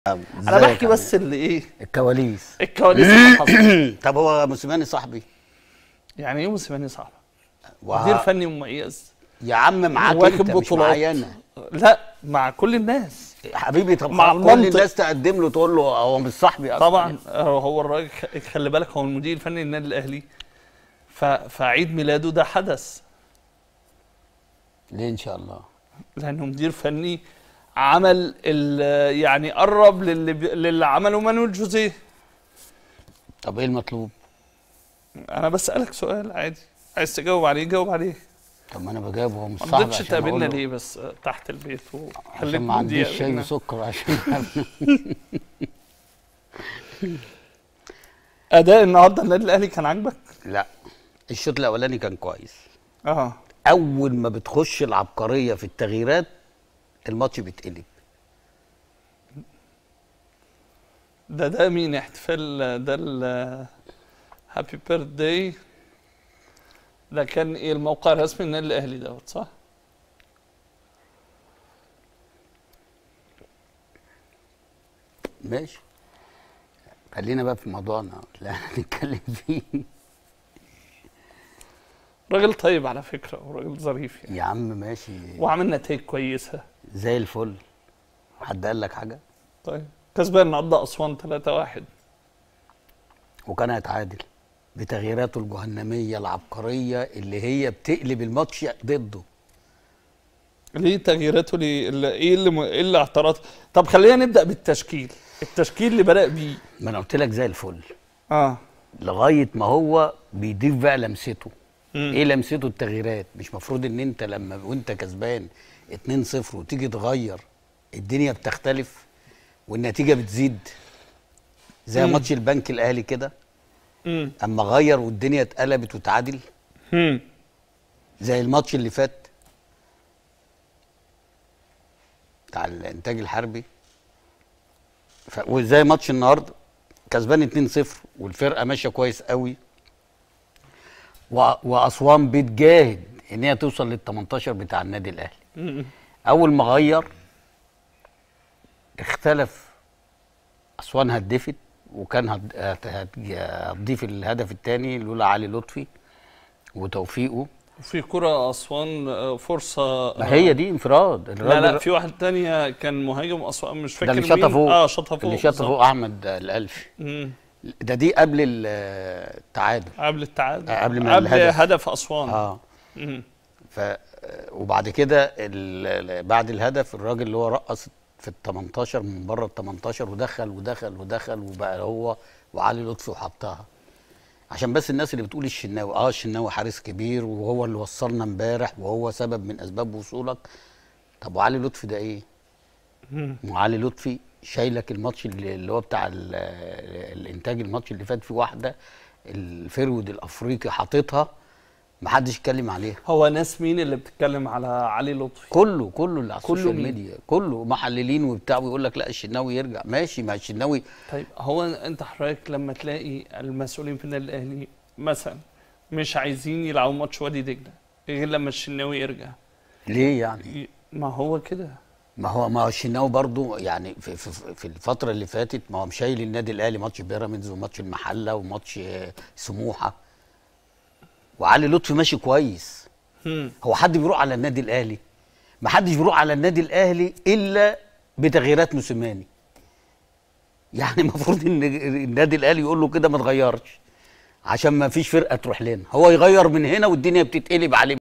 انا بحكي بس اللي ايه الكواليس الكواليس اللي حصلت طب هو موسيماني صاحبي يعني ايه موسيماني صعب وه- مدير فني مميز يا عم معاك واخد انت مش بطولات معايا انا لا مع كل الناس حبيبي طب مع كل المنطق. الناس تقدم له تقول له هو مش صاحبي اصلا طبعا آه، هو الراجل خ- خلي بالك هو المدير الفني للنادي الاهلي ف... فعيد ميلاده ده حدث ليه ان شاء الله لانه مدير فني عمل ال... يعني قرب للي, ب... للي عمله مانويل جوزيه طب ايه المطلوب انا بسالك سؤال عادي عايز تجاوب عليه جاوب عليه طب ما انا بجاوب هو مش ما صاحبي رضيتش عشان أقول تقابلنا له- ليه بس آه، تحت البيت عشان وخليك ما عنديش شاي وسكر عشان اداء النهارده النادي الاهلي كان عاجبك؟ لا الشوط الاولاني كان كويس اه اول ما بتخش العبقريه في التغييرات الماتش بيتقلب ده ده مين احتفال ده ال هابي بيرثداي ده كان ايه الموقع الرسمي للنادي الاهلي دوت صح؟ ماشي خلينا بقى في موضوعنا اللي احنا هنتكلم فيه راجل طيب على فكره وراجل ظريف يعني يا عم ماشي وعامل نتائج كويسه زي الفل حد قال لك حاجه طيب كسبان النهارده اسوان 3-1 وكان هيتعادل بتغييراته الجهنميه العبقريه اللي هي بتقلب الماتش ضده ليه تغييراته ليه اللي ايه اللي م... ايه اللي اعترض طب خلينا نبدا بالتشكيل التشكيل اللي بدا بيه ما انا قلت لك زي الفل اه لغايه ما هو بيضيف بقى لمسته مم. ايه لمسته التغييرات مش مفروض ان انت لما وانت كسبان 2-0 وتيجي تغير الدنيا بتختلف والنتيجه بتزيد زي مم. ماتش البنك الاهلي كده امم اما غير والدنيا اتقلبت وتعادل امم زي الماتش اللي فات بتاع الانتاج الحربي ف... وزي ماتش النهارده كسبان 2-0 والفرقه ماشيه كويس قوي و... واسوان بتجاهد ان هي توصل لل 18 بتاع النادي الاهلي امم اول ما غير اختلف اسوان هدفت وكان هت- هت- هت- هتضيف الهدف الثاني لولا علي لطفي وتوفيقه وفي كرة أسوان آه، فرصة ما هي دي انفراد لا لا الراجل- في واحد تانية كان مهاجم أسوان مش فاكر ده اللي شاطها مين. فوق اه شاطها فوق اللي شاطها بالظبط. فوق احمد الالفي مم. ده دي قبل ال- التعادل قبل التعادل آه، قبل ما قبل الهدف. هدف أسوان اه مم. ف وبعد كده ال- ال- بعد الهدف الراجل اللي هو رقص في ال 18 من بره ال 18 ودخل ودخل ودخل وبقى هو وعلي لطفي وحطها عشان بس الناس اللي بتقول الشناوي اه الشناوي حارس كبير وهو اللي وصلنا امبارح وهو سبب من اسباب وصولك طب وعلي لطفي ده ايه؟ مم. وعلي لطفي شايلك الماتش اللي اللي هو بتاع ال- الانتاج الماتش اللي فات فيه واحده الفرود الافريقي حاططها محدش اتكلم عليها هو ناس مين اللي بتتكلم على علي لطفي كله كله اللي على كله السوشيال مين؟ ميديا كله محللين وبتاع ويقول لك لا الشناوي يرجع ماشي ما الشناوي طيب هو أنت حضرتك لما تلاقي المسؤولين في النادي الأهلي مثلا مش عايزين يلعبوا ماتش وادي دجلة غير لما الشناوي يرجع ليه يعني ي- ما هو كده ما هو ما هو الشناوي برضو يعني في, في, في الفتره اللي فاتت ما هو مشايل النادي الاهلي ماتش بيراميدز وماتش المحله وماتش آه، سموحه وعلي لطفي ماشي كويس مم. هو حد بيروح على النادي الاهلي ما حدش بيروح على النادي الاهلي الا بتغييرات موسيماني يعني المفروض ان النادي الاهلي يقول له كده ما تغيرش عشان ما فيش فرقه تروح لنا هو يغير من هنا والدنيا بتتقلب عليه